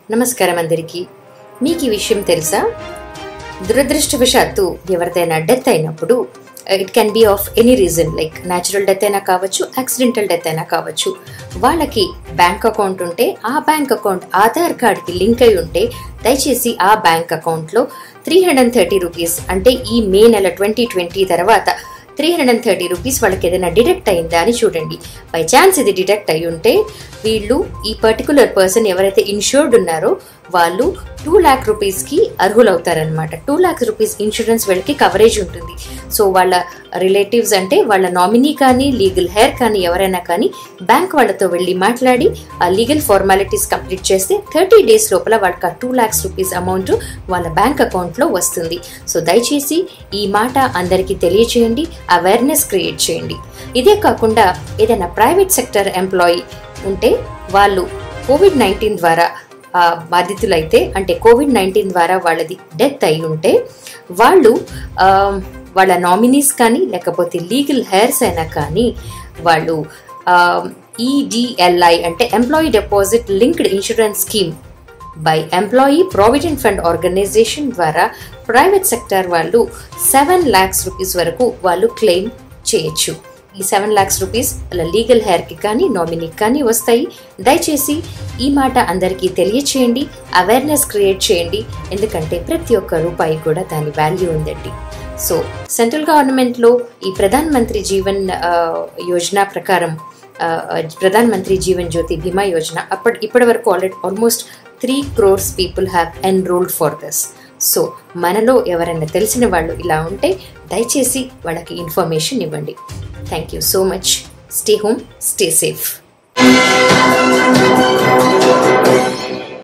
నమస్కారం అందరికీ మీకు ఈ విషయం తెలుసా దురదృష్టవశాత్తు ఎవరిదైనా డెత్ అయినప్పుడు it can be of any reason like natural death అయినా కావచ్చు యాక్సిడెంటల్ డెత్ అయినా కావచ్చు వాళ్ళకి బ్యాంక్ అకౌంట్ ఉంటే ఆ బ్యాంక్ అకౌంట్ ఆధార్ కార్డ్కి లింక్ అయి ఉంటే దయచేసి ఆ బ్యాంక్ అకౌంట్లో three hundred and thirty rupees అంటే ఈ మే నెల ట్వంటీ ట్వంటీ తర్వాత three hundred and thirty rupees వాళ్ళకి ఏదైనా డిడక్ట్ అయిందా అని చూడండి బై ఛాన్స్ ఇది డిడక్ట్ అయి ఉంటే వీళ్ళు ఈ పర్టికులర్ పర్సన్ ఎవరైతే ఇన్షూర్డ్ ఉన్నారో వాళ్ళు టూ ల్యాక్ రూపీస్కి అర్హులవుతారనమాట టూ ల్యాక్ రూపీస్ ఇన్సూరెన్స్ వీళ్ళకి కవరేజ్ ఉంటుంది సో వాళ్ళ రిలేటివ్స్ అంటే వాళ్ళ నామినీ కానీ లీగల్ హెయిర్ కానీ ఎవరైనా కానీ బ్యాంక్ వాళ్ళతో వెళ్ళి మాట్లాడి ఆ లీగల్ ఫార్మాలిటీస్ కంప్లీట్ చేస్తే థర్టీ డేస్ లోపల వాళ్ళకి ఆ టూ ల్యాక్స్ రూపీస్ అమౌంట్ వాళ్ళ బ్యాంక్ అకౌంట్లో వస్తుంది సో దయచేసి ఈ మాట అందరికీ తెలియచేయండి అవేర్నెస్ క్రియేట్ చేయండి ఇదే కాకుండా ఏదైనా ప్రైవేట్ సెక్టర్ ఎంప్లాయీ ఉంటే వాళ్ళు కోవిడ్ నైన్టీన్ ద్వారా ఆ, బాధితులైతే అంటే కోవిడ్ నైన్టీన్ ద్వారా వాళ్ళది డెత్ అయి ఉంటే వాళ్ళు ఆ, వాళ్ళ నామినీస్ కానీ లేకపోతే లీగల్ హెయిర్స్ అయినా కానీ వాళ్ళు ఈడిఎల్ఐ అంటే employee deposit linked insurance scheme by employee provident fund organisation ద్వారా ప్రైవేట్ సెక్టర్ వాళ్ళు సెవెన్ ల్యాక్స్ రూపీస్ వరకు వాళ్ళు క్లెయిమ్ చేయొచ్చు ఈ సెవెన్ ల్యాక్స్ రూపీస్ వాళ్ళ లీగల్ హెయిర్కి కానీ నామినీకి కానీ వస్తాయి దయచేసి ఈ మాట అందరికీ తెలియచేయండి అవేర్నెస్ క్రియేట్ చేయండి ఎందుకంటే ప్రతి ఒక్క రూపాయి కూడా దాని వాల్యూ ఉందండి సో సెంట్రల్ గవర్నమెంట్లో ఈ ప్రధాన్ మంత్రి జీవన్ ఆ, యోజన ప్రకారం ఆ, ప్రధాన్ మంత్రి జీవన్ జ్యోతి బీమా యోజన అప్పటి ఇప్పటి వరకు already almost three crores people have enrolled for this so మనలో ఎవరైనా తెలిసిన వాళ్ళు ఇలా ఉంటే దయచేసి వాళ్ళకి ఇన్ఫర్మేషన్ ఇవ్వండి thank you so much stay home stay safe